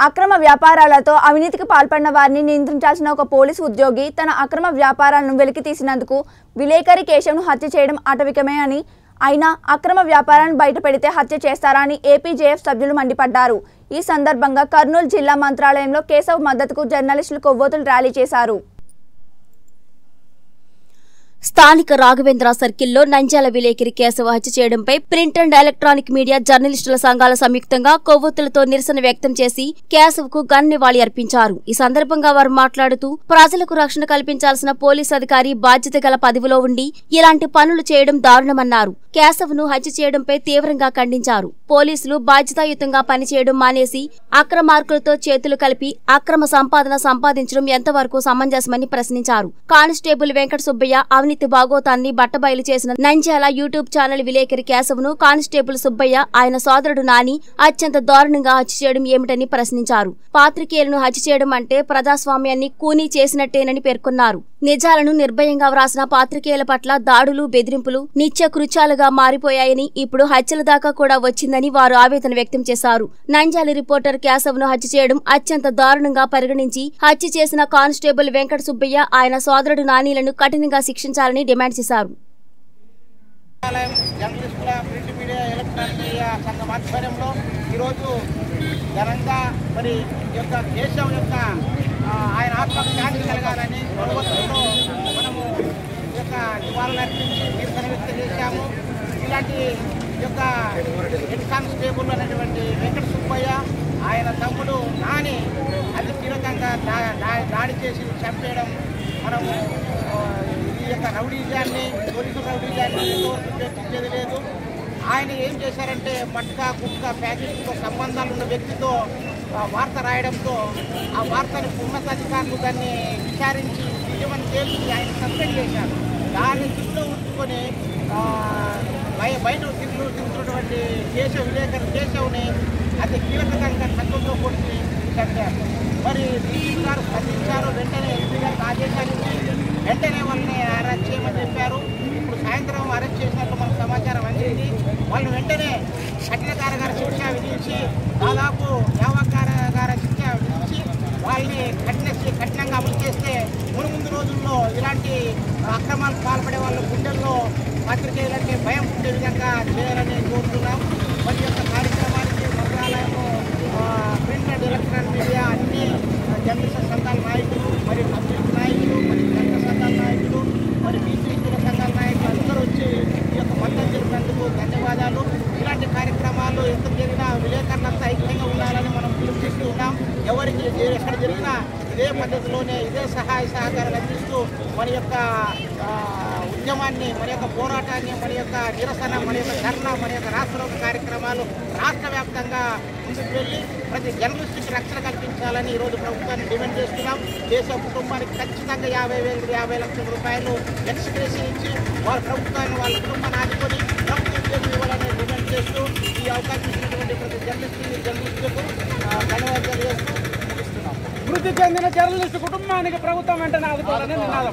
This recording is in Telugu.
అక్రమ వ్యాపారాలతో అవినీతికి పాల్పడిన వారిని నియంత్రించాల్సిన ఒక పోలీసు ఉద్యోగి తన అక్రమ వ్యాపారాలను వెలికి తీసినందుకు విలేకరి కేశవ్ను హత్య చేయడం అటవికమే అని అయినా అక్రమ వ్యాపారాన్ని బయటపెడితే హత్య చేస్తారా అని ఏపీజేఎఫ్ సభ్యులు మండిపడ్డారు ఈ సందర్భంగా కర్నూలు జిల్లా మంత్రాలయంలో కేశవ్ మద్దతుకు జర్నలిస్టులు కొవ్వొతులు ర్యాలీ చేశారు స్థానిక రాఘవేంద్ర సర్కిల్లో నంద్యాల విలేకరి కేశవ హత్య చేయడంపై ప్రింట్ అండ్ ఎలక్ట్రానిక్ మీడియా జర్నలిస్టుల సంఘాల సంయుక్తంగా కొవ్వొత్తులతో నిరసన వ్యక్తం చేసి కేశవ్ కు గన్ నివాళి అర్పించారు ఈ సందర్భంగా వారు మాట్లాడుతూ ప్రజలకు రక్షణ కల్పించాల్సిన పోలీస్ అధికారి బాధ్యత గల పదవిలో ఉండి ఇలాంటి పనులు చేయడం దారుణమన్నారు కేశవ్ ను హత్య చేయడంపై తీవ్రంగా ఖండించారు పోలీసులు బాధ్యతాయుతంగా పనిచేయడం మానేసి అక్రమార్కులతో చేతులు కలిపి అక్రమ సంపాదన సంపాదించడం ఎంతవరకు సమంజసమని ప్రశ్నించారు కానిస్టేబుల్ వెంకట సుబ్బయ్య అవినీతి బాగోతాన్ని బట్టబయలు చేసిన నంద్యాల యూట్యూబ్ ఛానల్ విలేకరి కేశవ్ను కానిస్టేబుల్ సుబ్బయ్య ఆయన సోదరుడు నాని అత్యంత దారుణంగా హత్య చేయడం ఏమిటని ప్రశ్నించారు పాత్రికేయులను హత్య చేయడం అంటే ప్రజాస్వామ్యాన్ని కూనీ చేసినట్టేనని పేర్కొన్నారు నిజాలను నిర్భయంగా వ్రాసిన పాత్రికేయుల పట్ల దాడులు బెదిరింపులు నిత్య కృత్యాలుగా మారిపోయాయని ఇప్పుడు హత్యల దాకా కూడా వచ్చిందని వారు ఆవేదన వ్యక్తం చేశారు నంద్యాల రిపోర్టర్ కేశవ్ ను హత్య చేయడం అత్యంత దారుణంగా పరిగణించి హత్య చేసిన కానిస్టేబుల్ వెంకట సుబ్బయ్య ఆయన సోదరుడు నానీలను కఠినంగా శిక్షించాలని డిమాండ్ చేశారు ఆలయం జర్నలిస్టుల ప్రింట్ మీడియా ఎలక్ట్రానిక్ మీడియా సంఘం ఆధ్వర్యంలో ఈరోజు ఘనంగా మరి ఈ యొక్క దేశం యొక్క ఆ, ఆయన ఆత్మకు శాంతి కలగాలని భగవంతుడితో మనము ఈ యొక్క నివాళులర్పించి నిరసన వ్యక్తం చేశాము ఇలాంటి ఈ యొక్క హెడ్ కానిస్టేబుల్ అనేటువంటి వెంకట సుబ్బయ్య ఆయన తమ్ముడు నాని అతి కీలకంగా దా- దా- దాడి చేసి చంపేయడం మనము ఆ, ఈ యొక్క రౌడీజాన్ని పోలీసు రౌడీజాన్ని ఎంతవరకు ఉపయోగించేది లేదు ఆయన ఏం చేశారంటే మట్కా కుక్క ప్యాకెట్తో సంబంధాలు ఉన్న వ్యక్తితో ఆ, వార్త రాయడంతో ఆ వార్తను ఉన్నతాధికారులు దాన్ని విచారించి నిజమని తేల్చి ఆయన సస్పెండ్ చేశారు దాన్ని దృష్టిలో ఉంచుకొని ఆ, బయ బయట తిరుగుతూ తిరుగుతున్నటువంటి కేశవ్ విలేకరు కేశవ్ని అతి కీలకంగా సంఘంతో కొట్టి చంపారు మరి డీజీపీ గారు స్పందించారు వెంటనే ఎస్పీ గారికి ఆదేశాలు ఇచ్చి వెంటనే వాళ్ళని అరెస్ట్ చేయమని చెప్పారు ఇప్పుడు సాయంత్రం అరెస్ట్ చేసినట్లు మనకు సమాచారం అందింది వాళ్ళు వెంటనే కఠిన కారాగార శిక్ష విధించి దాదాపు యావత్ కారాగార శిక్ష విధించి వాళ్ళని కఠిన కఠినంగా అమలు చేస్తే ముందు ముందు రోజుల్లో ఇలాంటి అక్రమాలకు పాల్పడే వాళ్ళ గుండెల్లో పత్రికేయులంటే భయం ఉండే విధంగా చేయాలని కోరుతున్నాం మరి యొక్క కార్యక్రమానికి మంత్రాలయము ప్రింట్ అండ్ ఎలక్ట్రానిక్ మీడియా అన్ని జర్నలిస్ట్ సంఘాల నాయకులు మరి కమ్యూనిస్ట్ నాయకులు మరి జనత సంఘాల నాయకులు మరి బీసీ సంఘాల నాయకులు అందరూ వచ్చి ఈ యొక్క మద్దతు తెలిపినందుకు ధన్యవాదాలు ఇలాంటి కార్యక్రమాలు ఎంత జరిగినా విలేకరులంతా ఐక్యంగా ఉండాలని మనం పిలుపునిస్తూ ఉన్నాం ఎవరికి ఏ- ఎక్కడ జరిగినా ఇదే పద్ధతిలోనే ఇదే సహాయ సహకారాలు అందిస్తూ మన యొక్క ఆ, ఉద్యమాన్ని మన యొక్క పోరాటాన్ని మన యొక్క నిరసన మన యొక్క ధర్నా మన యొక్క రాష్ట్ర కార్యక్రమాలు రాష్ట్ర వ్యాప్తంగా ముందుకు వెళ్ళి ప్రతి జర్నలిస్టుకి రక్షణ కల్పించాలని ఈరోజు ప్రభుత్వాన్ని డిమాండ్ చేస్తున్నాం దేశ కుటుంబానికి ఖచ్చితంగా యాభై వేలు యాభై లక్షల రూపాయలు ఎక్స్ప్రెషన్ ఇచ్చి వాళ్ళ ప్రభుత్వాన్ని వాళ్ళ కుటుంబాన్ని ఆదుకొని ప్రభుత్వ ఉద్యోగం ఇవ్వాలని డిమాండ్ చేస్తూ ఈ అవకాశం ఇచ్చినటువంటి ప్రతి జర్నలిస్టు జర్నలిస్టులకు ఆ, ధన్యవాదాలు చేస్తూ ముగిస్తున్నాం మృతి చెందిన జర్నలిస్టు కుటుంబానికి ప్రభుత్వం వెంటనే ఆదుకోవాలని నినాదం